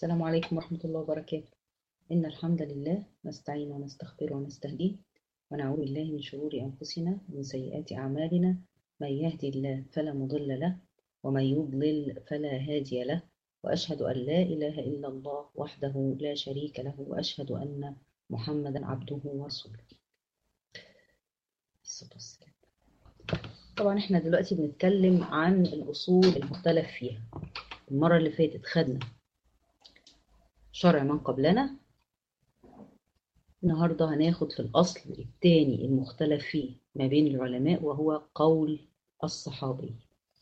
السلام عليكم ورحمة الله وبركاته إن الحمد لله نستعين ونستغفر ونستهديه ونعوذ بالله من شرور أنفسنا ومن سيئات أعمالنا من يهدي الله فلا مضل له ومن يضلل فلا هادي له وأشهد أن لا إله إلا الله وحده لا شريك له وأشهد أن محمدا عبده ورسوله الصلاة والسلام. طبعا احنا دلوقتي بنتكلم عن الأصول المختلف فيها المرة اللي فاتت خدنا شرع من قبلنا النهاردة هناخد في الأصل الثاني المختلف فيه ما بين العلماء وهو قول الصحابي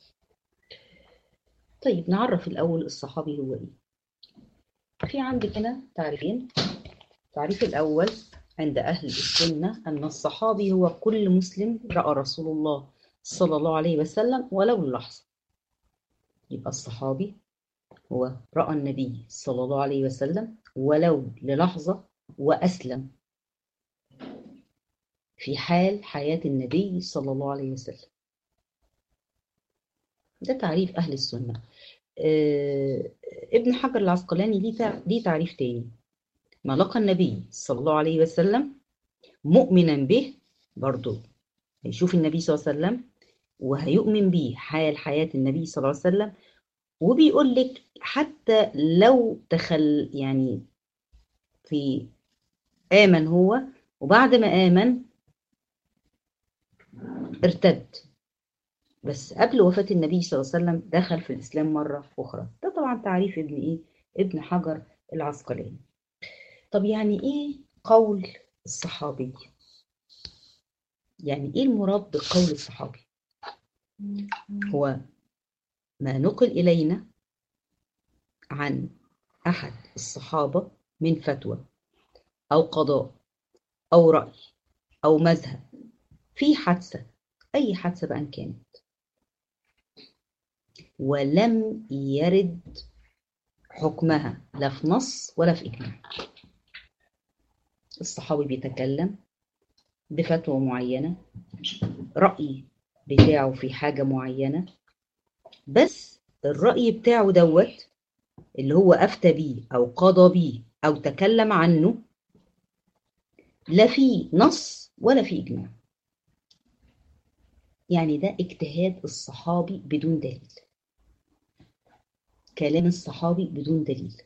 طيب نعرف الأول الصحابي هو إيه في عندك هنا تعريفين التعريف الأول عند أهل السنة أن الصحابي هو كل مسلم رأى رسول الله صلى الله عليه وسلم ولو لحظة يبقى الصحابي هو رأى النبي صلى الله عليه وسلم ولو للحظة وأسلم في حال حياة النبي صلى الله عليه وسلم ده تعريف أهل السنة آه ابن حجر العسقلاني ليه ليه تعريف تاني ما لقى النبي صلى الله عليه وسلم مؤمنا به برضو هيشوف النبي صلى الله عليه وسلم وهيؤمن به حال حياة النبي صلى الله عليه وسلم وبيقول لك حتى لو تخل يعني في آمن هو وبعد ما آمن ارتد بس قبل وفاة النبي صلى الله عليه وسلم دخل في الإسلام مرة أخرى ده طبعا تعريف ابن إيه؟ ابن حجر العسقلاني طب يعني إيه قول الصحابي؟ يعني إيه المراد بقول الصحابي؟ هو ما نقل إلينا عن أحد الصحابة من فتوى أو قضاء أو رأي أو مذهب في حادثة أي حادثة بقى كانت ولم يرد حكمها لا في نص ولا في إجماع الصحابي بيتكلم بفتوى معينة رأي بتاعه في حاجة معينة بس الرأي بتاعه دوت اللي هو أفتى بيه أو قضى بيه أو تكلم عنه لا في نص ولا في إجماع يعني ده اجتهاد الصحابي بدون دليل كلام الصحابي بدون دليل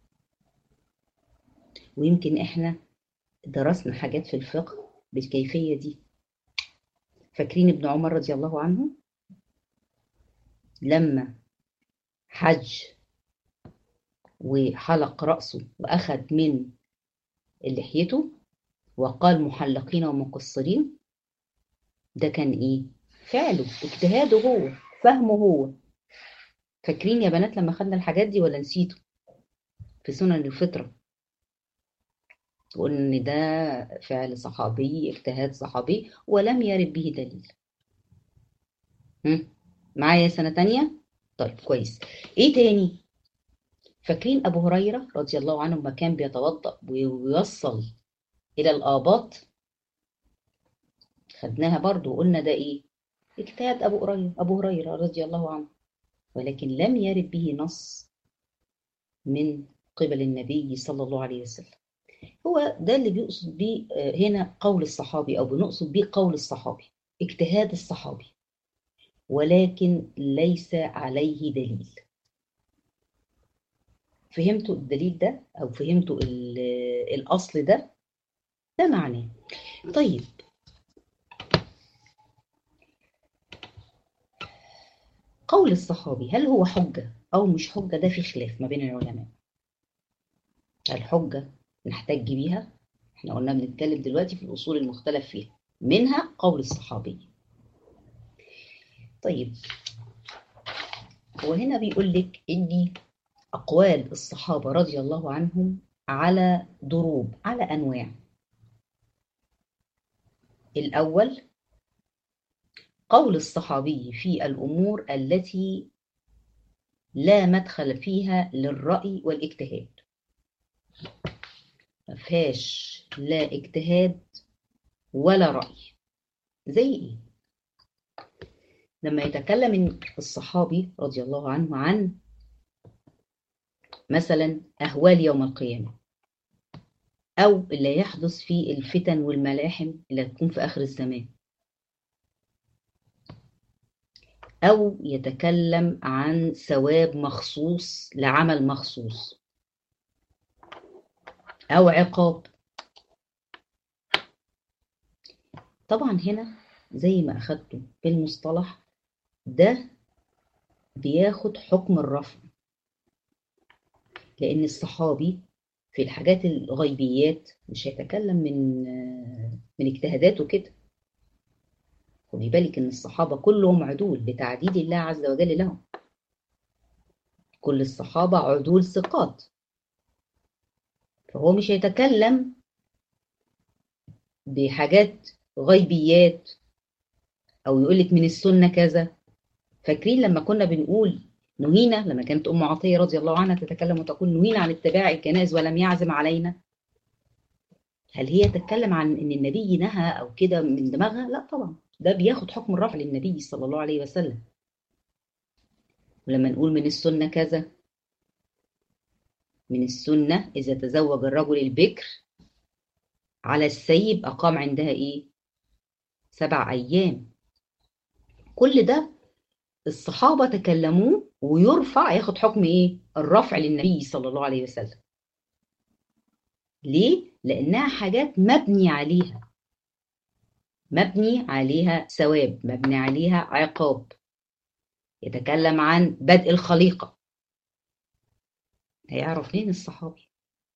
ويمكن احنا درسنا حاجات في الفقه بالكيفية دي فاكرين ابن عمر رضي الله عنه لما حج وحلق رأسه وأخذ من لحيته وقال محلقين ومقصرين ده كان إيه؟ فعله اجتهاده هو فهمه هو فاكرين يا بنات لما خدنا الحاجات دي ولا نسيتوا في سنن الفطرة قلنا ان ده فعل صحابي اجتهاد صحابي ولم يرد به دليل هم؟ معايا سنة تانية طيب كويس ايه تاني فاكرين ابو هريرة رضي الله عنه لما كان بيتوضأ ويوصل الى الآباط خدناها برضو وقلنا ده ايه اجتهاد ابو هريرة ابو هريرة رضي الله عنه ولكن لم يرد به نص من قبل النبي صلى الله عليه وسلم هو ده اللي بيقصد بيه هنا قول الصحابي او بنقصد بيه قول الصحابي اجتهاد الصحابي ولكن ليس عليه دليل فهمتوا الدليل ده او فهمتوا الاصل ده ده معناه طيب قول الصحابي هل هو حجة أو مش حجة ده في خلاف ما بين العلماء هل حجة نحتج بيها احنا قلنا بنتكلم دلوقتي في الأصول المختلف فيها منها قول الصحابي طيب هو هنا بيقول لك إن أقوال الصحابة رضي الله عنهم على ضروب على أنواع الأول قول الصحابي في الأمور التي لا مدخل فيها للرأي والاجتهاد ما فيهاش لا اجتهاد ولا رأي زي ايه لما يتكلم الصحابي رضي الله عنه عن مثلا أهوال يوم القيامة أو اللي يحدث في الفتن والملاحم اللي هتكون في آخر الزمان أو يتكلم عن ثواب مخصوص لعمل مخصوص أو عقاب طبعا هنا زي ما أخدته في المصطلح ده بياخد حكم الرفع لأن الصحابي في الحاجات الغيبيات مش هيتكلم من من اجتهاداته كده خدي بالك ان الصحابة كلهم عدول بتعديل الله عز وجل لهم كل الصحابة عدول ثقات فهو مش هيتكلم بحاجات غيبيات او يقول لك من السنة كذا فاكرين لما كنا بنقول نهينا لما كانت ام عطيه رضي الله عنها تتكلم وتقول نهينا عن اتباع الجنائز ولم يعزم علينا هل هي تتكلم عن ان النبي نهى او كده من دماغها لا طبعا ده بياخد حكم الرفع للنبي صلى الله عليه وسلم ولما نقول من السنه كذا من السنه اذا تزوج الرجل البكر على السيب اقام عندها ايه سبع ايام كل ده الصحابة تكلموه ويرفع ياخد حكم ايه الرفع للنبي صلى الله عليه وسلم ليه لانها حاجات مبني عليها مبني عليها ثواب مبني عليها عقاب يتكلم عن بدء الخليقة هيعرف مين الصحابي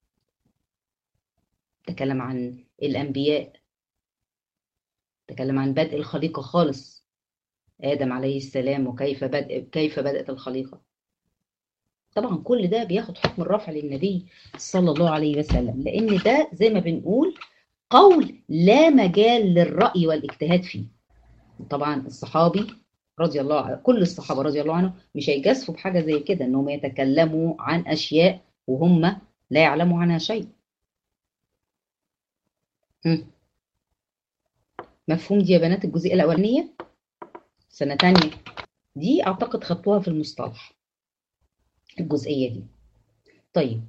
تكلم عن الأنبياء تكلم عن بدء الخليقة خالص آدم عليه السلام وكيف بدأ كيف بدأت الخليقة طبعا كل ده بياخد حكم الرفع للنبي صلى الله عليه وسلم لأن ده زي ما بنقول قول لا مجال للرأي والاجتهاد فيه طبعا الصحابي رضي الله عنه كل الصحابة رضي الله عنهم مش هيجازفوا بحاجة زي كده انهم يتكلموا عن أشياء وهم لا يعلموا عنها شيء مفهوم دي يا بنات الجزئية الأولانية سنة تانية دي أعتقد خدتوها في المصطلح الجزئية دي طيب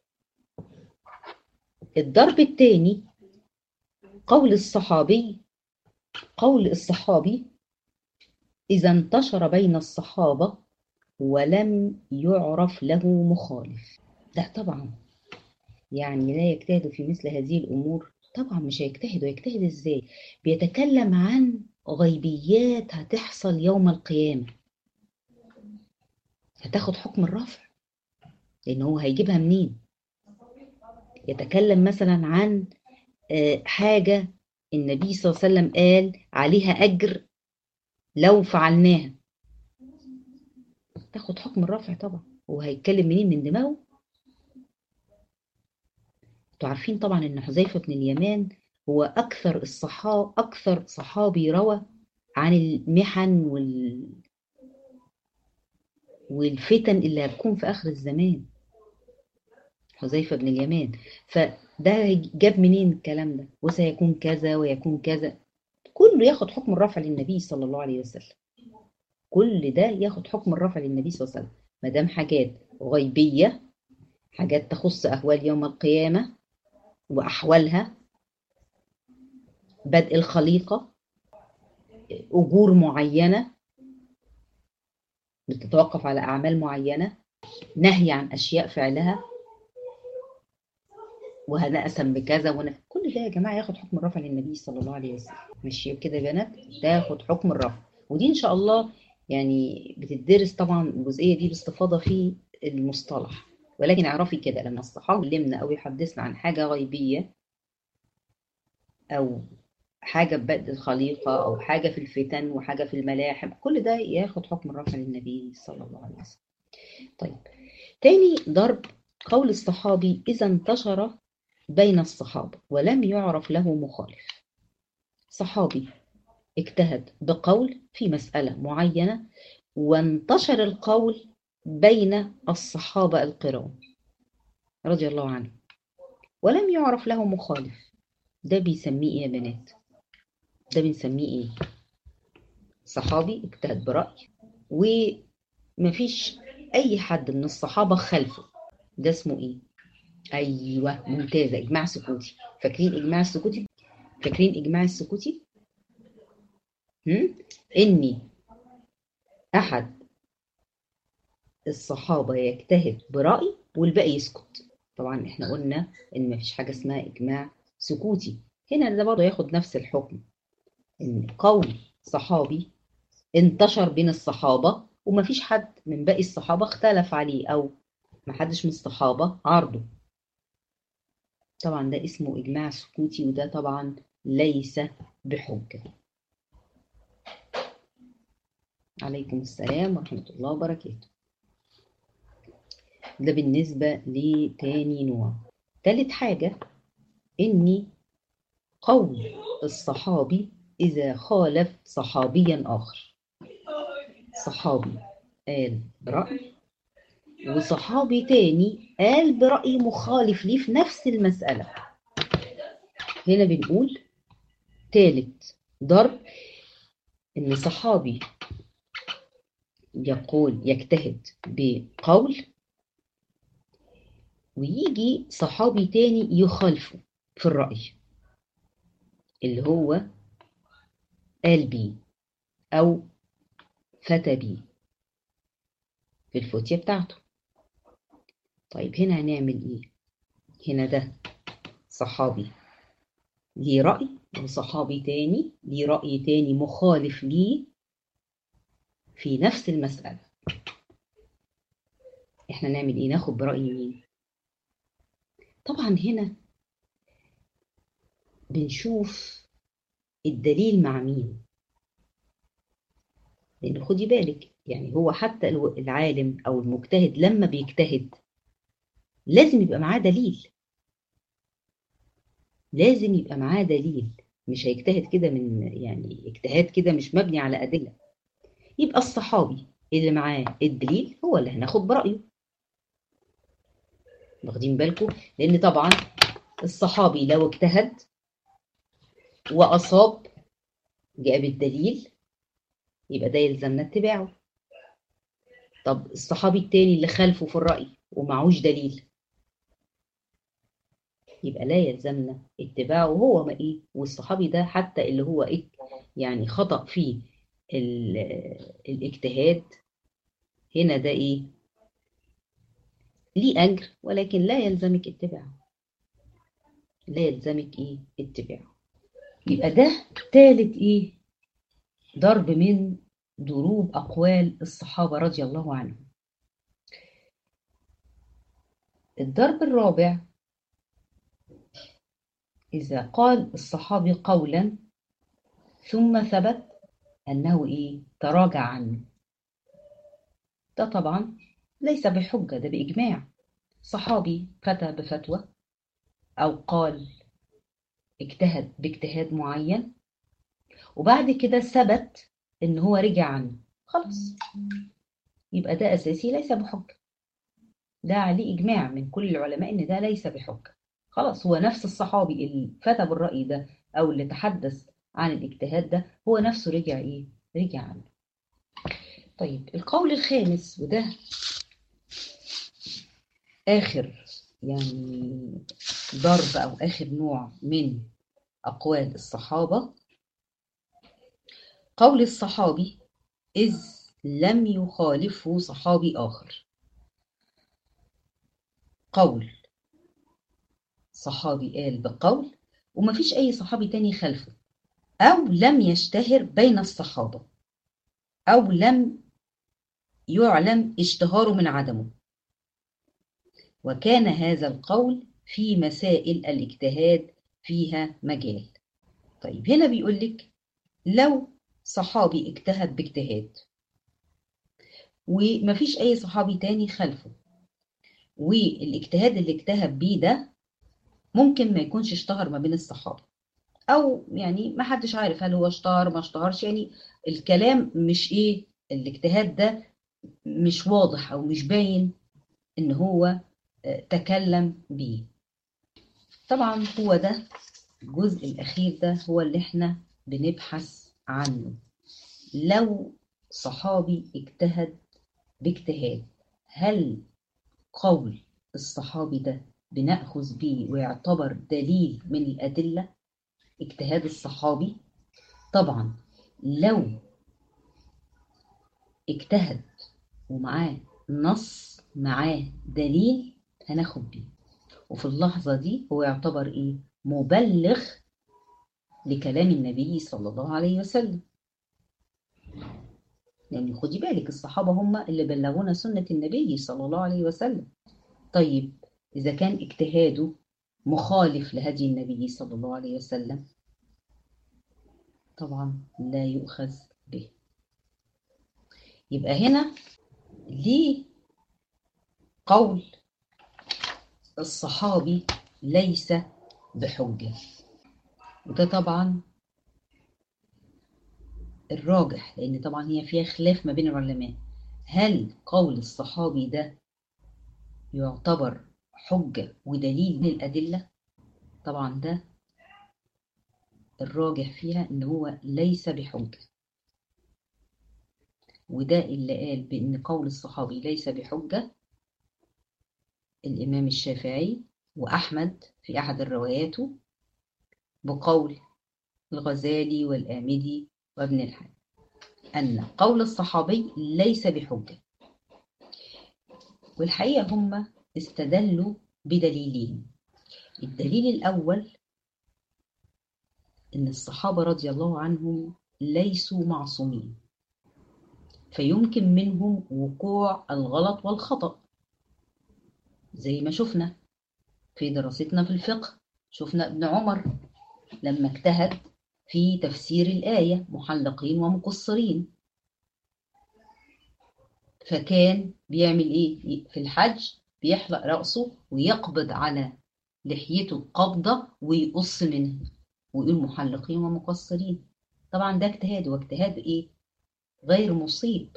الضرب الثاني قول الصحابي قول الصحابي إذا انتشر بين الصحابة ولم يعرف له مخالف ده طبعا يعني لا يجتهد في مثل هذه الأمور طبعا مش هيجتهد ويجتهد ازاي بيتكلم عن غيبيات هتحصل يوم القيامة هتاخد حكم الرفع لأن هو هيجيبها منين يتكلم مثلا عن حاجة النبي صلى الله عليه وسلم قال عليها أجر لو فعلناها تاخد حكم الرفع طبعا هو هيتكلم منين من دماغه انتوا عارفين طبعا ان حذيفة بن اليمان هو أكثر الصحاب أكثر صحابي روى عن المحن وال والفتن اللي هتكون في آخر الزمان حذيفة بن اليمان فده جاب منين الكلام ده وسيكون كذا ويكون كذا كله ياخد حكم الرفع للنبي صلى الله عليه وسلم كل ده ياخد حكم الرفع للنبي صلى الله عليه وسلم ما دام حاجات غيبية حاجات تخص أهوال يوم القيامة وأحوالها بدء الخليقة أجور معينة بتتوقف على أعمال معينة نهي عن أشياء فعلها وهنقسم بكذا ون... كل ده يا جماعة ياخد حكم الرفع للنبي صلى الله عليه وسلم ماشي كده يا بنات تاخد حكم الرفع ودي إن شاء الله يعني بتدرس طبعا الجزئية دي باستفاضة في المصطلح ولكن اعرفي كده لما الصحابة يكلمنا أو يحدثنا عن حاجة غيبية أو حاجة ببدء الخليقة أو حاجة في الفتن وحاجة في الملاحم كل ده ياخد حكم الرفع للنبي صلى الله عليه وسلم طيب تاني ضرب قول الصحابي إذا انتشر بين الصحابة ولم يعرف له مخالف صحابي اجتهد بقول في مسألة معينة وانتشر القول بين الصحابة القرام رضي الله عنهم ولم يعرف له مخالف ده بيسميه ايه يا بنات ده بنسميه ايه صحابي اجتهد برأي ومفيش اي حد من الصحابة خلفه ده اسمه ايه ايوه ممتازه اجماع سكوتي فاكرين اجماع السكوتي فاكرين اجماع السكوتي هم؟ اني احد الصحابه يجتهد براي والباقي يسكت طبعا احنا قلنا ان مفيش حاجه اسمها اجماع سكوتي هنا ده برضه ياخد نفس الحكم ان قول صحابي انتشر بين الصحابه ومفيش حد من باقي الصحابه اختلف عليه او محدش من الصحابه عارضه طبعا ده اسمه إجماع سكوتي وده طبعا ليس بحجة عليكم السلام ورحمة الله وبركاته ده بالنسبة لتاني نوع تالت حاجة إني قول الصحابي إذا خالف صحابيا آخر صحابي قال رأي وصحابي تاني قال برأي مخالف ليه في نفس المسألة هنا بنقول تالت ضرب إن صحابي يقول يجتهد بقول ويجي صحابي تاني يخالفه في الرأي اللي هو قال بيه أو فتى بيه في الفتية بتاعته طيب هنا هنعمل ايه هنا ده صحابي ليه رأي وصحابي تاني ليه رأي تاني مخالف ليه في نفس المسألة احنا نعمل ايه ناخد برأي مين طبعا هنا بنشوف الدليل مع مين لان خدي بالك يعني هو حتى العالم او المجتهد لما بيجتهد لازم يبقى معاه دليل لازم يبقى معاه دليل مش هيجتهد كده من يعني اجتهاد كده مش مبني على أدلة يبقى الصحابي اللي معاه الدليل هو اللي هناخد برأيه واخدين بالكم لأن طبعا الصحابي لو اجتهد وأصاب جاء بالدليل يبقى ده يلزمنا اتباعه طب الصحابي التاني اللي خلفه في الرأي ومعهوش دليل يبقى لا يلزمنا اتباعه هو ما ايه والصحابي ده حتى اللي هو ايه يعني خطأ فيه الاجتهاد هنا ده ايه ليه اجر ولكن لا يلزمك اتباعه لا يلزمك ايه اتباعه يبقى ده ثالث ايه ضرب من ضروب اقوال الصحابه رضي الله عنهم الضرب الرابع إذا قال الصحابي قولا ثم ثبت أنه إيه تراجع عنه ده طبعا ليس بحجة ده بإجماع صحابي فتى بفتوى أو قال اجتهد باجتهاد معين وبعد كده ثبت إن هو رجع عنه خلاص يبقى ده أساسي ليس بحجة ده عليه إجماع من كل العلماء إن ده ليس بحجة خلاص هو نفس الصحابي اللي فتى بالرأي ده أو اللي تحدث عن الاجتهاد ده هو نفسه رجع إيه؟ رجع عنه طيب القول الخامس وده آخر يعني ضرب أو آخر نوع من أقوال الصحابة قول الصحابي إذ لم يخالفه صحابي آخر قول صحابي قال بقول ومفيش أي صحابي تاني خلفه أو لم يشتهر بين الصحابة أو لم يعلم اشتهاره من عدمه وكان هذا القول في مسائل الاجتهاد فيها مجال طيب هنا بيقول لك لو صحابي اجتهد باجتهاد ومفيش أي صحابي تاني خلفه والاجتهاد اللي اجتهد بيه ده ممكن ما يكونش اشتهر ما بين الصحابة أو يعني ما حدش عارف هل هو اشتهر ما اشتهرش يعني الكلام مش إيه الاجتهاد ده مش واضح أو مش باين إن هو تكلم بيه طبعا هو ده الجزء الأخير ده هو اللي احنا بنبحث عنه لو صحابي اجتهد باجتهاد هل قول الصحابي ده بنأخذ بيه ويعتبر دليل من الأدلة اجتهاد الصحابي طبعا لو اجتهد ومعاه نص معاه دليل هناخد بيه وفي اللحظة دي هو يعتبر ايه مبلغ لكلام النبي صلى الله عليه وسلم يعني خدي بالك الصحابة هم اللي بلغونا سنة النبي صلى الله عليه وسلم طيب إذا كان اجتهاده مخالف لهدي النبي صلى الله عليه وسلم طبعا لا يؤخذ به يبقى هنا ليه قول الصحابي ليس بحجة وده طبعا الراجح لأن طبعا هي فيها خلاف ما بين العلماء هل قول الصحابي ده يعتبر حجة ودليل من الأدلة طبعا ده الراجح فيها إن هو ليس بحجة وده اللي قال بأن قول الصحابي ليس بحجة الإمام الشافعي وأحمد في أحد رواياته بقول الغزالي والآمدي وابن الحاج أن قول الصحابي ليس بحجة والحقيقة هم استدلوا بدليلين الدليل الأول أن الصحابة رضي الله عنهم ليسوا معصومين فيمكن منهم وقوع الغلط والخطأ زي ما شفنا في دراستنا في الفقه شفنا ابن عمر لما اجتهد في تفسير الآية محلقين ومقصرين فكان بيعمل ايه في الحج بيحلق رأسه ويقبض على لحيته قبضة ويقص منها ويقول محلقين ومقصرين طبعا ده اجتهاد واجتهاد ايه غير مصيب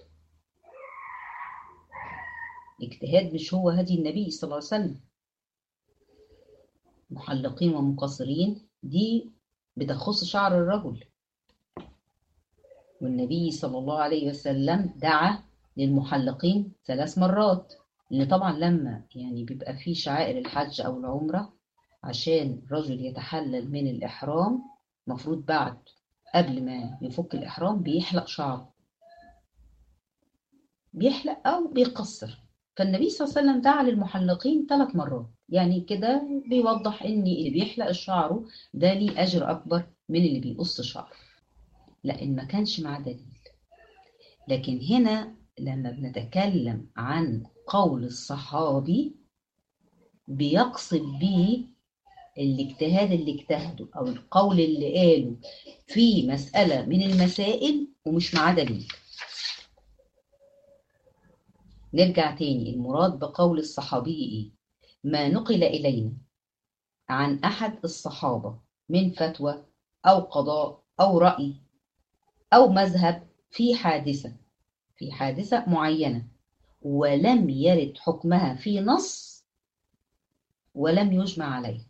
اجتهاد مش هو هدي النبي صلى الله عليه وسلم محلقين ومقصرين دي بتخص شعر الرجل والنبي صلى الله عليه وسلم دعا للمحلقين ثلاث مرات لأن طبعا لما يعني بيبقى في شعائر الحج أو العمرة عشان الرجل يتحلل من الإحرام مفروض بعد قبل ما يفك الإحرام بيحلق شعره بيحلق أو بيقصر فالنبي صلى الله عليه وسلم دعا للمحلقين ثلاث مرات يعني كده بيوضح ان اللي بيحلق شعره ده ليه اجر اكبر من اللي بيقص شعره لان ما كانش معاه دليل لكن هنا لما بنتكلم عن قول الصحابي بيقصد بيه الاجتهاد اللي اجتهده او القول اللي قاله في مسألة من المسائل ومش معاه دليل نرجع تاني المراد بقول الصحابي ايه ما نقل إلينا عن أحد الصحابة من فتوى أو قضاء أو رأي أو مذهب في حادثة في حادثة معينة ولم يرد حكمها في نص ولم يجمع عليه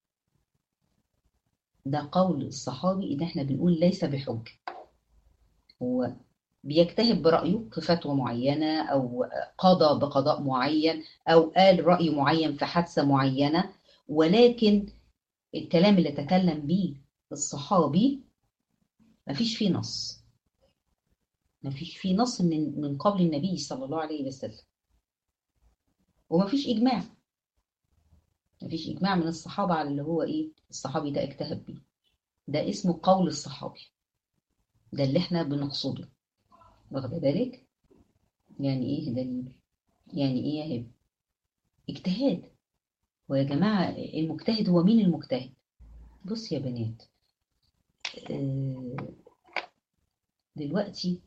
ده قول الصحابي إن احنا بنقول ليس بحجة هو بيجتهد برأيه في فتوى معينة أو قضى بقضاء معين أو قال رأي معين في حادثة معينة ولكن الكلام اللي تكلم به الصحابي مفيش فيه نص مفيش فيه نص من من قبل النبي صلى الله عليه وسلم ومفيش إجماع مفيش إجماع من الصحابة على اللي هو إيه الصحابي ده اجتهد بيه ده اسمه قول الصحابي ده اللي احنا بنقصده واخده بالك يعني ايه دليل يعني ايه يا هبه اجتهاد ويا جماعه المجتهد هو مين المجتهد بص يا بنات دلوقتي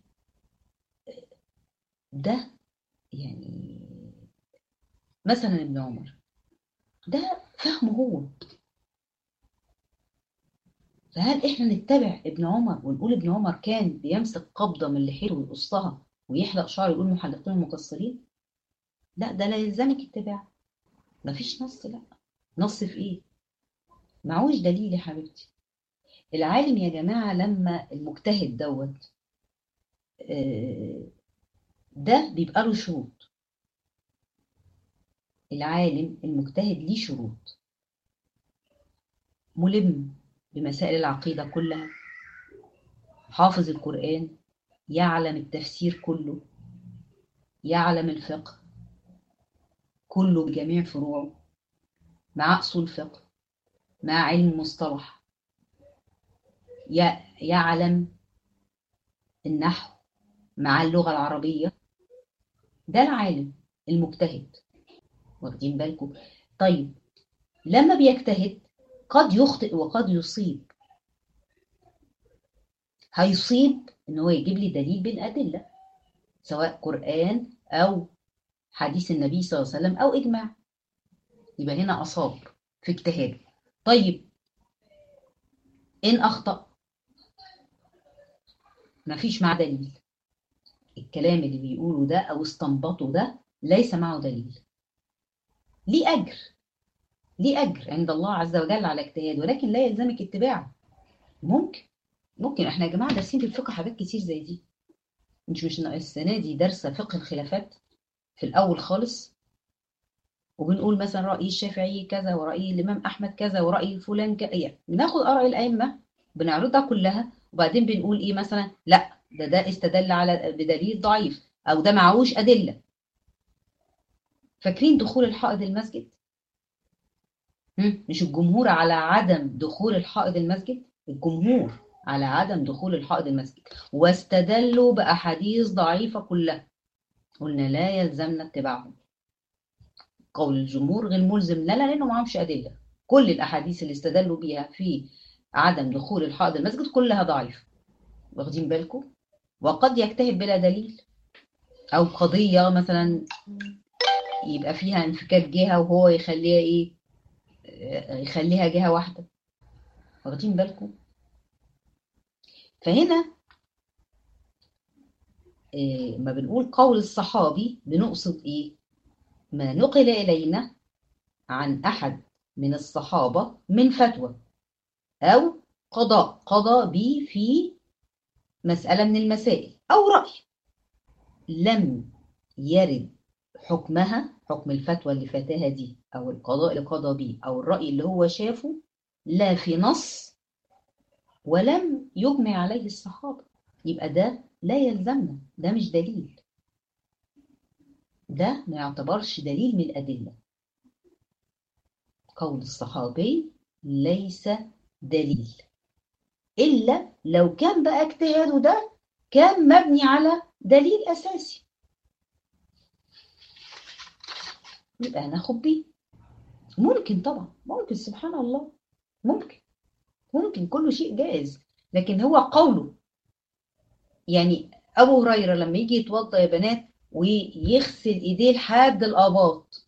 ده يعني مثلا ابن عمر ده فهمه هو فهل احنا نتبع ابن عمر ونقول ابن عمر كان بيمسك قبضه من لحيته ويقصها ويحلق شعره يقول محلقين مقصرين لا ده لا يلزمك اتباع مفيش نص لا نص في ايه معوش دليل يا حبيبتي العالم يا جماعه لما المجتهد دوت ده بيبقى له شروط العالم المجتهد ليه شروط ملم بمسائل العقيدة كلها حافظ القرآن يعلم التفسير كله يعلم الفقه كله بجميع فروعه مع أصول فقه مع علم مصطلح يعلم النحو مع اللغة العربية ده العالم المجتهد واخدين بالكم طيب لما بيجتهد قد يخطئ وقد يصيب هيصيب ان هو يجيب لي دليل بالادله سواء قران او حديث النبي صلى الله عليه وسلم او اجماع يبقى هنا اصاب في اجتهاده طيب ان اخطا مفيش معاه دليل الكلام اللي بيقوله ده او استنبطه ده ليس معه دليل ليه اجر ليه اجر عند الله عز وجل على اجتهاد ولكن لا يلزمك اتباعه ممكن ممكن احنا يا جماعه دارسين في الفقه حاجات كتير زي دي مش مش السنه دي دارسه فقه الخلافات في الاول خالص وبنقول مثلا راي الشافعي كذا وراي الامام احمد كذا وراي فلان كذا يعني بناخد اراء الائمه بنعرضها كلها وبعدين بنقول ايه مثلا لا ده ده استدل على بدليل ضعيف او ده معهوش ادله فاكرين دخول الحائض المسجد مش الجمهور على عدم دخول الحائض المسجد الجمهور على عدم دخول الحائض المسجد واستدلوا بأحاديث ضعيفة كلها قلنا لا يلزمنا اتباعهم قول الجمهور غير ملزم لنا لأنه معهمش أدلة كل الأحاديث اللي استدلوا بيها في عدم دخول الحائض المسجد كلها ضعيفة واخدين بالكم وقد يجتهد بلا دليل أو قضية مثلا يبقى فيها انفكاك جهة وهو يخليها إيه يخليها جهة واحدة واخدين بالكم فهنا إيه ما بنقول قول الصحابي بنقصد ايه ما نقل الينا عن احد من الصحابه من فتوى او قضاء قضى به في مساله من المسائل او راي لم يرد حكمها حكم الفتوى اللي فاتها دي او القضاء اللي قضى به او الراي اللي هو شافه لا في نص ولم يجمع عليه الصحابة يبقى ده لا يلزمنا ده مش دليل ده ما يعتبرش دليل من الأدلة قول الصحابي ليس دليل إلا لو كان بقى اجتهاده ده كان مبني على دليل أساسي يبقى هناخد بيه ممكن طبعا ممكن سبحان الله ممكن ممكن كل شيء جائز لكن هو قوله يعني ابو هريره لما يجي يتوضا يا بنات ويغسل ايديه لحد الاباط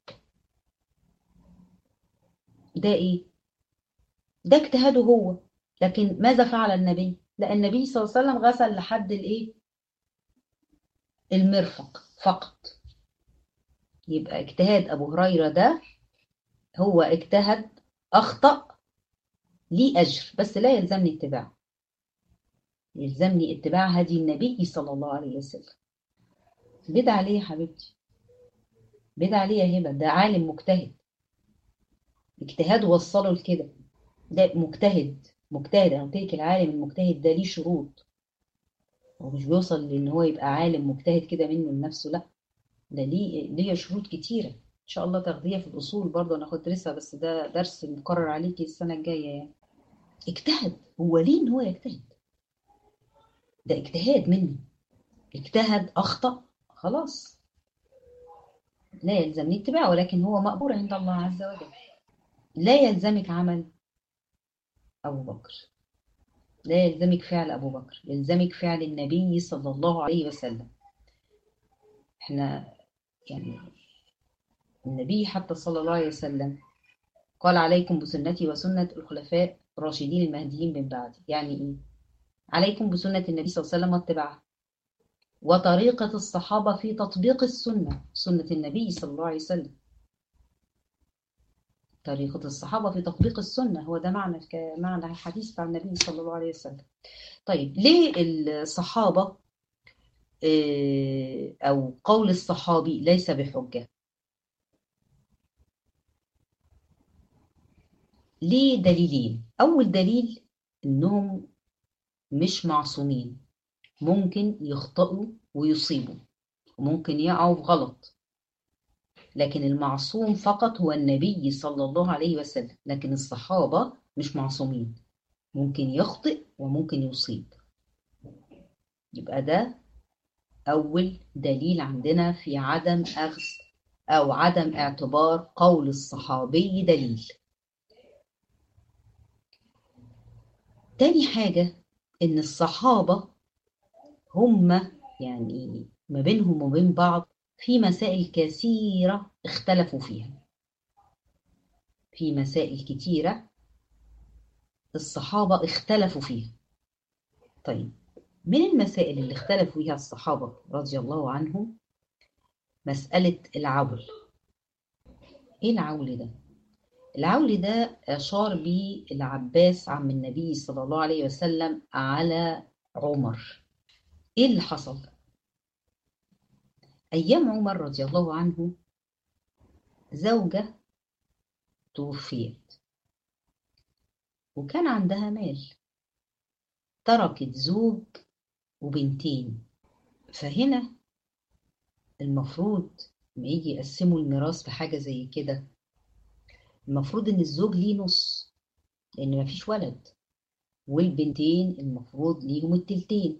ده ايه ده اجتهاده هو لكن ماذا فعل النبي لا النبي صلى الله عليه وسلم غسل لحد الايه المرفق فقط يبقى اجتهاد ابو هريره ده هو اجتهد اخطأ ليه أجر بس لا يلزمني اتباع يلزمني اتباع هدي النبي صلى الله عليه وسلم بدع ليه يا حبيبتي بدع ليه يا هبة ده عالم مجتهد اجتهاد وصله لكده ده مجتهد مجتهد انا قلت لك العالم المجتهد ده ليه شروط هو مش بيوصل لان هو يبقى عالم مجتهد كده منه لنفسه لا ده ليه ليه شروط كتيره ان شاء الله تغذيه في الاصول برضه انا هدرسها بس ده درس مقرر عليكي السنه الجايه يعني اجتهد هو ليه ان هو يجتهد ده اجتهاد مني اجتهد اخطا خلاص لا يلزمني اتباعه ولكن هو مقبول عند الله عز وجل لا يلزمك عمل ابو بكر لا يلزمك فعل ابو بكر يلزمك فعل النبي صلى الله عليه وسلم احنا يعني النبي حتى صلى الله عليه وسلم قال عليكم بسنتي وسنة الخلفاء الراشدين المهديين من بعدي يعني إيه؟ عليكم بسنة النبي صلى الله عليه وسلم واتباعها وطريقة الصحابة في تطبيق السنة سنة النبي صلى الله عليه وسلم طريقة الصحابة في تطبيق السنة هو ده معنى معنى الحديث بتاع النبي صلى الله عليه وسلم طيب ليه الصحابة أو قول الصحابي ليس بحجة ليه دليلين أول دليل إنهم مش معصومين ممكن يخطئوا ويصيبوا وممكن يقعوا في غلط لكن المعصوم فقط هو النبي صلى الله عليه وسلم لكن الصحابة مش معصومين ممكن يخطئ وممكن يصيب يبقى ده أول دليل عندنا في عدم أخذ أو عدم اعتبار قول الصحابي دليل تاني حاجة إن الصحابة هم يعني ما بينهم وبين بعض في مسائل كثيرة اختلفوا فيها في مسائل كتيرة الصحابة اختلفوا فيها طيب من المسائل اللي اختلفوا فيها الصحابة رضي الله عنهم مسألة العول ايه العول ده؟ العول ده أشار به العباس عم النبي صلى الله عليه وسلم على عمر ايه اللي حصل؟ أيام عمر رضي الله عنه زوجة توفيت وكان عندها مال تركت زوج وبنتين فهنا المفروض ما يجي يقسموا الميراث في حاجة زي كده المفروض إن الزوج ليه نص لأن مفيش ولد والبنتين المفروض ليهم التلتين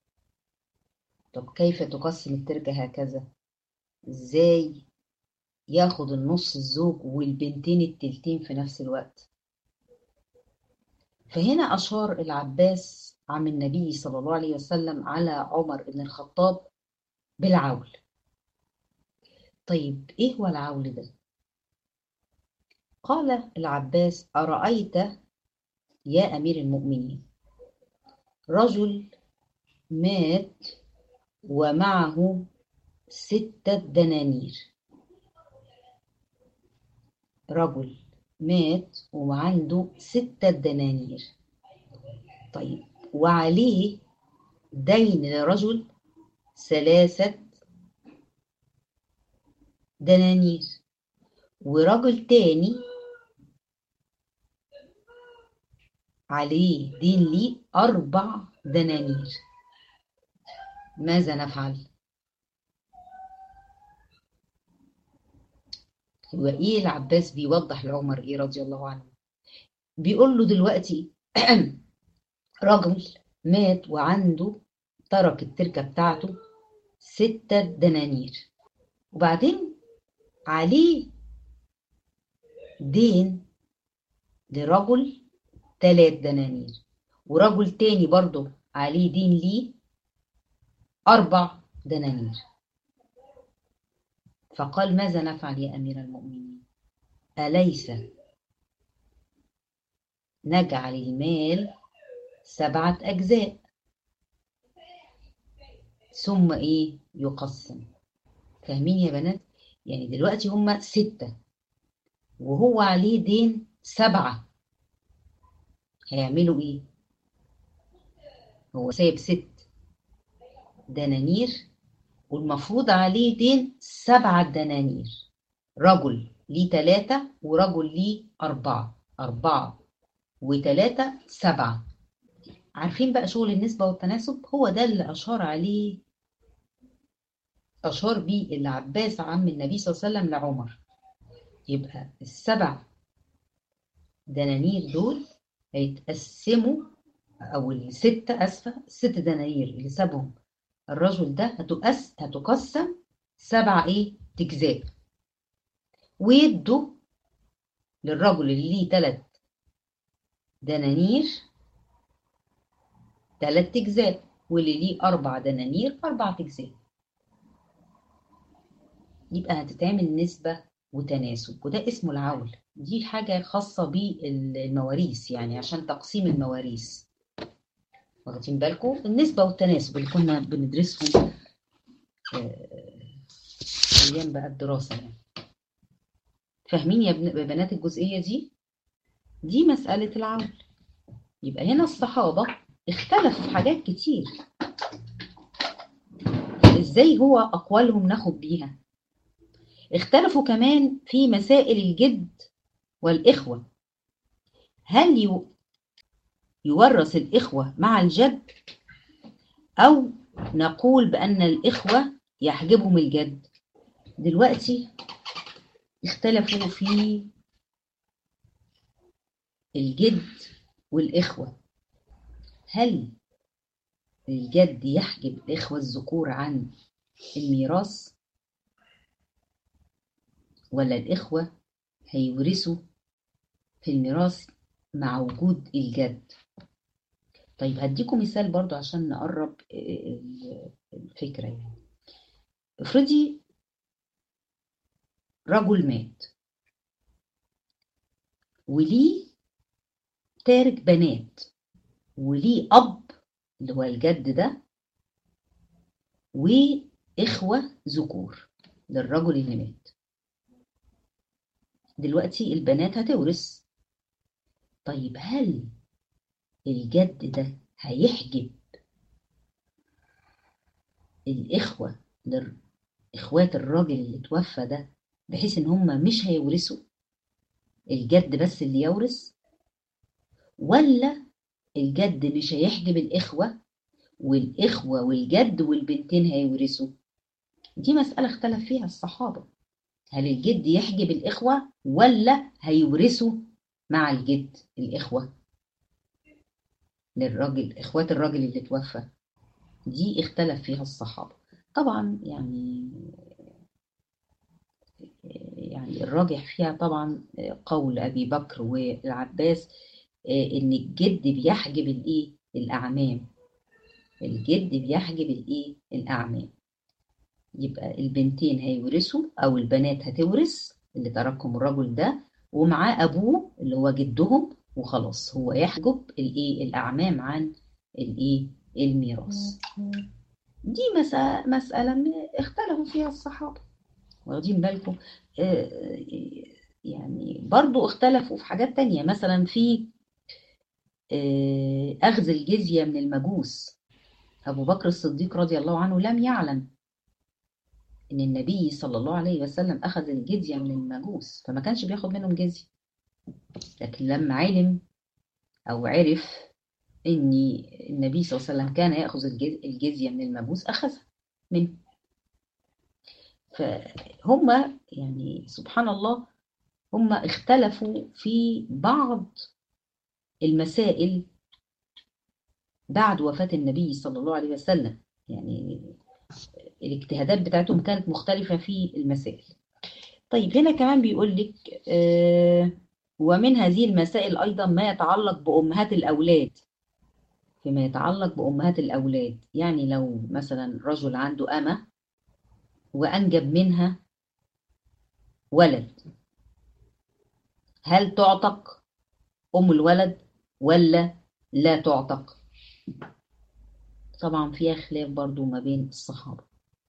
طب كيف تقسم التركة هكذا ازاي ياخد النص الزوج والبنتين التلتين في نفس الوقت فهنا أشار العباس عم النبي صلى الله عليه وسلم على عمر بن الخطاب بالعول طيب ايه هو العول ده قال العباس أرأيت يا أمير المؤمنين رجل مات ومعه ستة دنانير رجل مات وعنده ستة دنانير طيب وعليه دين لرجل ثلاثة دنانير ورجل تاني عليه دين لي أربع دنانير ماذا نفعل؟ هو ايه العباس بيوضح لعمر ايه رضي الله عنه بيقول له دلوقتي رجل مات وعنده ترك التركة بتاعته ستة دنانير وبعدين عليه دين لرجل تلات دنانير ورجل تاني برضه عليه دين ليه أربع دنانير فقال ماذا نفعل يا أمير المؤمنين أليس نجعل المال سبعة أجزاء ثم إيه يقسم فاهمين يا بنات يعني دلوقتي هما ستة وهو عليه دين سبعة هيعملوا إيه هو سايب ست دنانير والمفروض عليه دين سبعة دنانير رجل ليه تلاتة ورجل ليه أربعة أربعة وتلاتة سبعة عارفين بقى شغل النسبة والتناسب هو ده اللي أشار عليه أشار بيه العباس عم النبي صلى الله عليه وسلم لعمر يبقى السبع دنانير دول هيتقسموا أو الستة أسفة الست دنانير اللي سابهم الرجل ده هتقس هتقسم سبع ايه تجزاء ويدوا للرجل اللي ليه تلات دنانير تلات اجزاء واللي ليه اربع دنانير اربع اجزاء يبقى هتتعمل نسبة وتناسب وده اسمه العول دي حاجة خاصة بالمواريث يعني عشان تقسيم المواريث واخدين بالكم النسبة والتناسب اللي كنا بندرسهم أيام بقى الدراسة يعني فاهمين يا بنات الجزئية دي؟ دي مسألة العول يبقى هنا الصحابة اختلفوا في حاجات كتير ازاي هو أقوالهم ناخد بيها اختلفوا كمان في مسائل الجد والإخوة هل يورث الإخوة مع الجد أو نقول بأن الإخوة يحجبهم الجد دلوقتي اختلفوا في الجد والإخوة هل الجد يحجب الإخوة الذكور عن الميراث ولا الإخوة هيورثوا في الميراث مع وجود الجد طيب هديكم مثال برضو عشان نقرب الفكرة يعني افرضي رجل مات وليه تارك بنات وليه أب اللي هو الجد ده وإخوة ذكور للرجل اللي مات دلوقتي البنات هتورث طيب هل الجد ده هيحجب الإخوة إخوات الراجل اللي توفى ده بحيث إن هم مش هيورثوا الجد بس اللي يورث ولا الجد مش هيحجب الإخوة والإخوة والجد والبنتين هيورثوا دي مسألة اختلف فيها الصحابة هل الجد يحجب الإخوة ولا هيورثوا مع الجد الإخوة للراجل إخوات الراجل اللي توفى دي اختلف فيها الصحابة طبعا يعني يعني الراجح فيها طبعا قول أبي بكر والعباس إن الجد بيحجب الإيه الأعمام الجد بيحجب الإيه الأعمام يبقى البنتين هيورثوا أو البنات هتورث اللي تركهم الرجل ده ومعاه أبوه اللي هو جدهم وخلاص هو يحجب الايه الاعمام عن الايه الميراث دي مسألة, مسألة اختلفوا فيها الصحابة واخدين بالكم آه يعني برضو اختلفوا في حاجات تانية مثلا في آه أخذ الجزية من المجوس أبو بكر الصديق رضي الله عنه لم يعلم إن النبي صلى الله عليه وسلم أخذ الجزية من المجوس فما كانش بياخد منهم جزية لكن لما علم أو عرف إن النبي صلى الله عليه وسلم كان يأخذ الجزية من المجوس أخذها منه فهم يعني سبحان الله هم اختلفوا في بعض المسائل بعد وفاة النبي صلى الله عليه وسلم يعني الاجتهادات بتاعتهم كانت مختلفة في المسائل طيب هنا كمان بيقول لك آه ومن هذه المسائل أيضا ما يتعلق بأمهات الأولاد فيما يتعلق بأمهات الأولاد يعني لو مثلا رجل عنده أمة وأنجب منها ولد هل تعتق أم الولد ولا لا تعتق طبعا فيها خلاف برضو ما بين الصحابة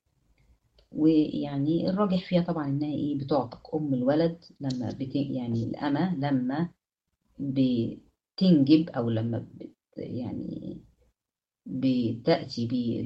ويعني الراجح فيها طبعا انها ايه بتعتق ام الولد لما بت يعني الامه لما بتنجب او لما بت يعني بتاتي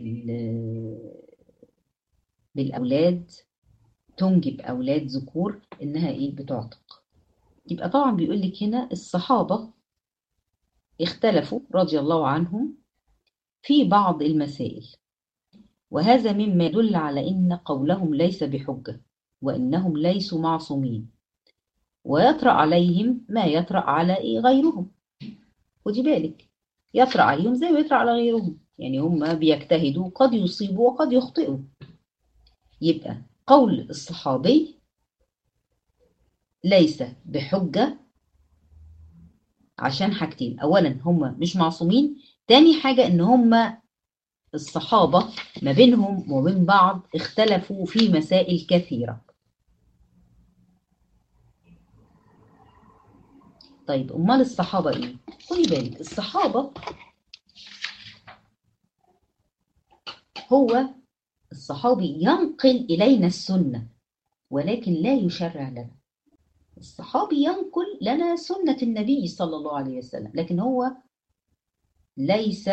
بالاولاد تنجب اولاد ذكور انها ايه بتعتق يبقى طبعا بيقول لك هنا الصحابه اختلفوا رضي الله عنهم في بعض المسائل وهذا مما يدل على إن قولهم ليس بحجة وإنهم ليسوا معصومين ويطرأ عليهم ما يطرأ على غيرهم خدي بالك يطرأ عليهم زي ما يطرأ على غيرهم يعني هم بيجتهدوا قد يصيبوا وقد يخطئوا يبقى قول الصحابي ليس بحجة عشان حاجتين أولا هم مش معصومين تاني حاجة إن هم الصحابة ما بينهم وبين بعض اختلفوا في مسائل كثيرة طيب أمال الصحابة إيه؟ خدي بالك الصحابة هو الصحابي ينقل إلينا السنة ولكن لا يشرع لنا الصحابي ينقل لنا سنة النبي صلى الله عليه وسلم لكن هو ليس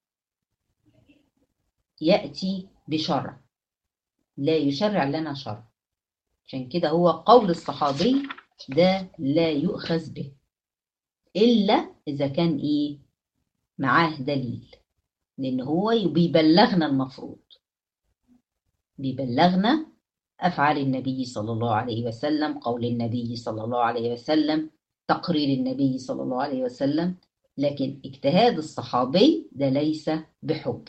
يأتي بشرع لا يشرع لنا شرع عشان كده هو قول الصحابي ده لا يؤخذ به إلا إذا كان إيه معاه دليل لأن هو بيبلغنا المفروض بيبلغنا أفعال النبي صلى الله عليه وسلم قول النبي صلى الله عليه وسلم تقرير النبي صلى الله عليه وسلم لكن اجتهاد الصحابي ده ليس بحجة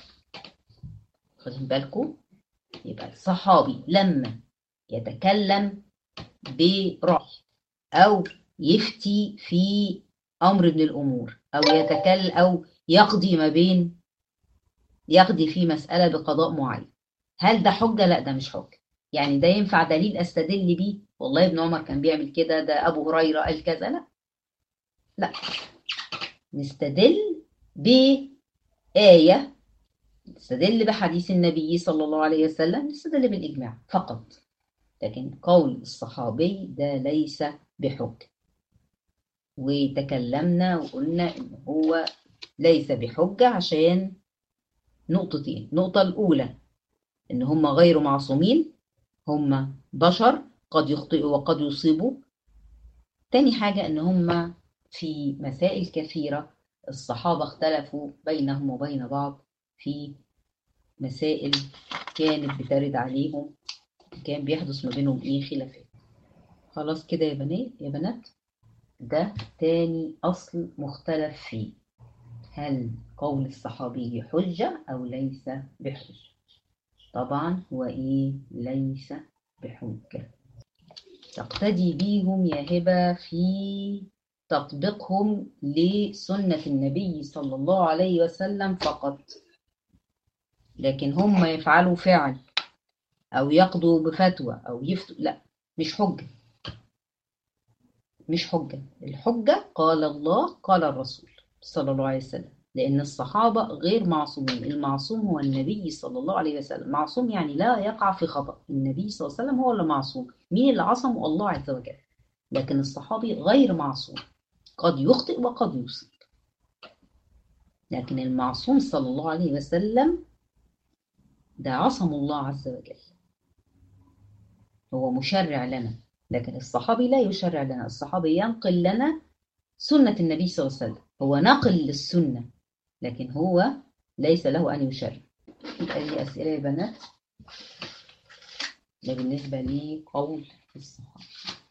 خدين بالكم يبقى الصحابي لما يتكلم برأي أو يفتي في أمر من الأمور أو يتكلم أو يقضي ما بين يقضي في مسألة بقضاء معين هل ده حجة؟ لا ده مش حجة يعني ده ينفع دليل أستدل بيه والله ابن عمر كان بيعمل كده ده أبو هريرة قال كذا لا لا نستدل بآية نستدل بحديث النبي صلى الله عليه وسلم نستدل بالإجماع فقط لكن قول الصحابي ده ليس بحجة وتكلمنا وقلنا إن هو ليس بحجة عشان نقطتين النقطة الأولى إن هم غير معصومين هم بشر قد يخطئوا وقد يصيبوا تاني حاجة إن هم في مسائل كثيرة الصحابة اختلفوا بينهم وبين بعض في مسائل كانت بترد عليهم كان بيحدث ما بينهم ايه خلافات خلاص كده يا بنات يا بنات ده تاني أصل مختلف فيه هل قول الصحابي حجة أو ليس بحجة طبعا هو إيه ليس بحجة تقتدي بيهم يا هبة في تطبيقهم لسنة النبي صلى الله عليه وسلم فقط لكن هم يفعلوا فعل أو يقضوا بفتوى أو يفتوا لا مش حجة مش حجة الحجة قال الله قال الرسول صلى الله عليه وسلم لأن الصحابة غير معصومين المعصوم هو النبي صلى الله عليه وسلم معصوم يعني لا يقع في خطأ النبي صلى الله عليه وسلم هو اللي معصوم مين اللي عصمه الله عز وجل لكن الصحابي غير معصوم قد يخطئ وقد يصيب لكن المعصوم صلى الله عليه وسلم ده عصم الله عز وجل هو مشرع لنا لكن الصحابي لا يشرع لنا الصحابي ينقل لنا سنة النبي صلى الله عليه وسلم هو ناقل للسنة لكن هو ليس له أن يشرع أي أسئلة يا بنات ده بالنسبة لقول الصحابة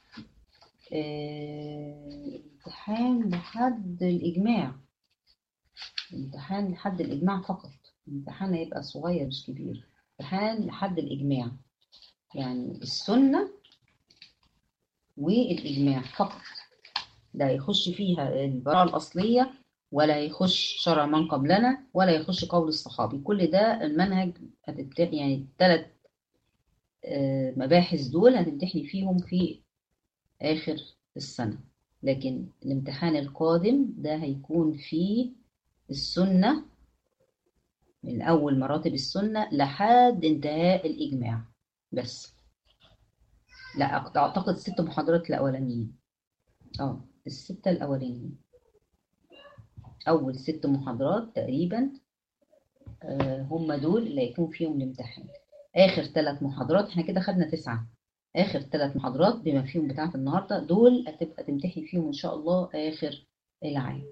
امتحان لحد الإجماع امتحان لحد الإجماع فقط امتحان هيبقى صغير مش كبير امتحان لحد الإجماع يعني السنة والإجماع فقط لا يخش فيها البراءة الأصلية ولا يخش شرع من قبلنا ولا يخش قول الصحابي كل ده المنهج هتبتح يعني الثلاث مباحث دول هتمتحني فيهم في آخر السنة لكن الامتحان القادم ده هيكون في السنة من أول مراتب السنة لحد انتهاء الإجماع بس لا أعتقد ست محاضرات الأولانيين اه الستة الأولانيين أول ست محاضرات تقريبا آه هم دول اللي هيكون فيهم الامتحان آخر ثلاث محاضرات احنا كده خدنا تسعة آخر ثلاث محاضرات بما فيهم بتاعة النهاردة دول هتبقى تمتحني فيهم إن شاء الله آخر العام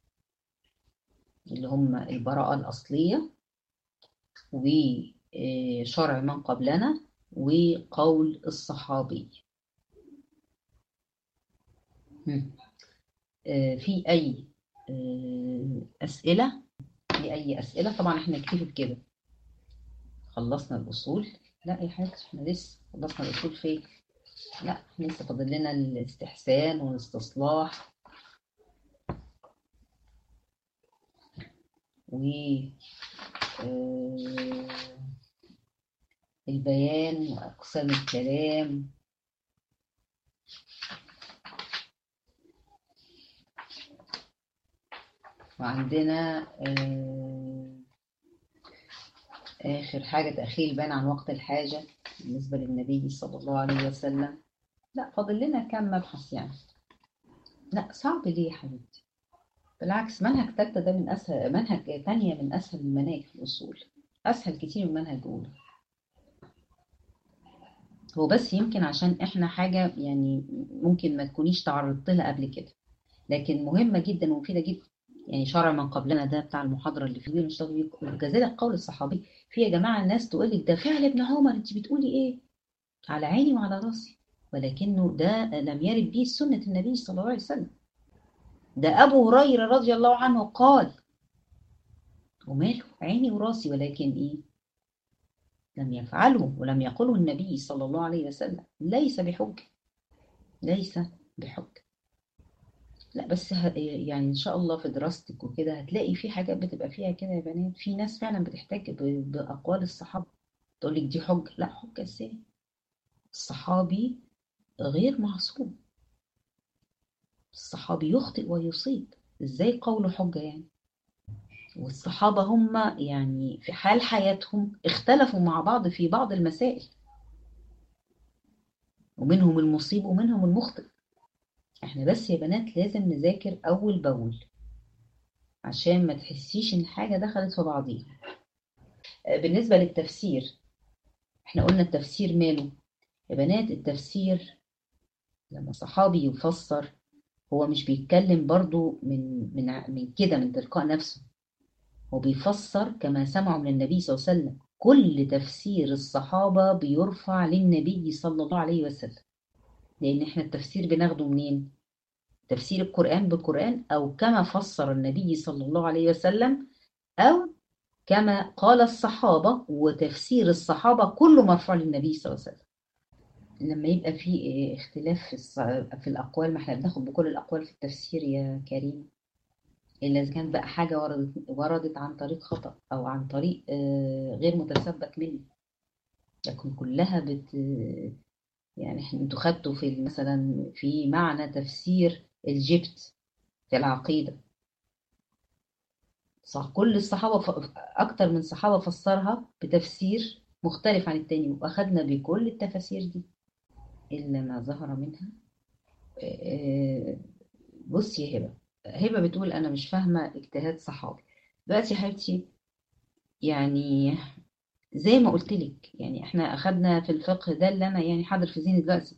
اللي هم البراءة الأصلية وشرع من قبلنا وقول الصحابي في أي أسئلة في أي أسئلة طبعا احنا نكتفي بكده خلصنا الأصول لا يا حاجة احنا لسه خلصنا الأصول فين لا احنا لسه فاضل لنا الاستحسان والاستصلاح و البيان وأقسام الكلام وعندنا آخر حاجة تأخير البيان عن وقت الحاجة بالنسبة للنبي صلى الله عليه وسلم لا فاضل لنا كم مبحث يعني لا صعب ليه يا حبيبتي بالعكس منهج تالتة ده من أسهل منهج تانية من أسهل المناهج في الأصول أسهل كتير من منهج أولى هو بس يمكن عشان إحنا حاجة يعني ممكن ما تكونيش تعرضت لها قبل كده لكن مهمة جدا ومفيدة جدا يعني شرع من قبلنا ده بتاع المحاضرة اللي فيه نشتغل بيه كذلك قول الصحابي في يا جماعة الناس تقول لك ده فعل ابن عمر انت بتقولي ايه على عيني وعلى راسي ولكنه ده لم يرد به سنة النبي صلى الله عليه وسلم ده أبو هريرة رضي الله عنه قال وماله عيني وراسي ولكن إيه لم يفعله ولم يقله النبي صلى الله عليه وسلم ليس بحجة ليس بحجة لا بس يعني إن شاء الله في دراستك وكده هتلاقي في حاجات بتبقى فيها كده يا بنات في ناس فعلا بتحتاج بأقوال الصحابة تقول لك دي حجة لا حجة ازاي الصحابي غير معصوم الصحابي يخطئ ويصيب ازاي قوله حجة يعني والصحابة هم يعني في حال حياتهم اختلفوا مع بعض في بعض المسائل ومنهم المصيب ومنهم المخطئ احنا بس يا بنات لازم نذاكر أول بأول عشان ما تحسيش ان حاجة دخلت في بعضيها بالنسبة للتفسير احنا قلنا التفسير ماله يا بنات التفسير لما صحابي يفسر هو مش بيتكلم برضو من من من كده من تلقاء نفسه هو بيفسر كما سمعوا من النبي صلى الله عليه وسلم كل تفسير الصحابة بيرفع للنبي صلى الله عليه وسلم لأن احنا التفسير بناخده منين؟ تفسير القرآن بالقرآن أو كما فسر النبي صلى الله عليه وسلم أو كما قال الصحابة وتفسير الصحابة كله مرفوع للنبي صلى الله عليه وسلم لما يبقى في اختلاف في, في الأقوال ما احنا بناخد بكل الأقوال في التفسير يا كريم إلا إذا كانت بقى حاجة وردت, وردت عن طريق خطأ أو عن طريق غير متثبت مني لكن كلها بت يعني انتوا خدتوا في مثلا في معنى تفسير الجبت في العقيدة صح كل الصحابة ف... أكتر من صحابة فسرها بتفسير مختلف عن التاني وأخدنا بكل التفاسير دي إلا ما ظهر منها بصي يا هبة هبة بتقول أنا مش فاهمة اجتهاد صحابي دلوقتي يا حبيبتي يعني زي ما قلت لك يعني احنا أخدنا في الفقه ده اللي أنا يعني حاضر في ذهني دلوقتي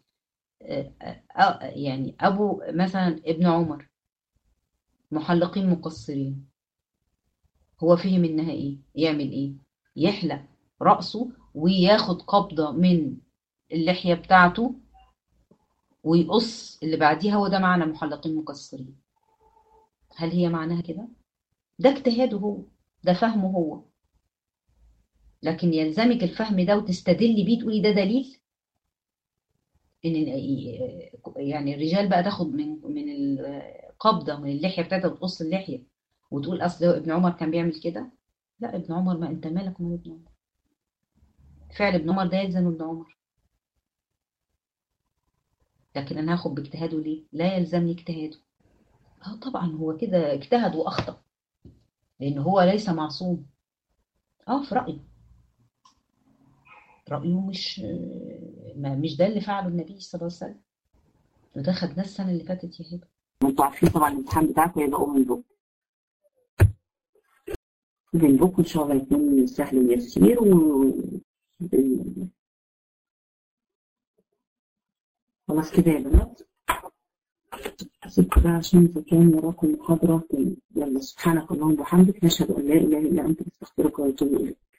يعني أبو مثلا ابن عمر محلقين مقصرين هو فهم إنها إيه يعمل إيه يحلق رأسه وياخد قبضة من اللحية بتاعته ويقص اللي بعديها وده معنى محلقين مقصرين هل هي معناها كده؟ ده اجتهاده هو ده فهمه هو لكن يلزمك الفهم ده وتستدلي بيه تقولي ده دليل ان يعني الرجال بقى تاخد من من القبضه من اللحيه بتاعتها وتقص اللحيه وتقول اصل ابن عمر كان بيعمل كده لا ابن عمر ما انت مالك ومال ابن عمر فعل ابن عمر ده يلزم ابن عمر لكن انا هاخد باجتهاده ليه لا يلزمني اجتهاده اه طبعا هو كده اجتهد واخطا لان هو ليس معصوم اه في رايي رايه مش ما مش ده اللي فعله النبي صلى الله عليه وسلم وده خدناه السنه اللي فاتت يا هبه انتوا عارفين طبعا الامتحان بتاعكم هيبقى من بكره من بكره ان شاء الله يكون سهل ويسير و خلاص كده يا بنات سيبك بقى عشان إذا كان وراكم محاضرة يلا سبحانك اللهم وبحمدك نشهد أن لا إله إلا أنت نستغفرك ونتوب إليك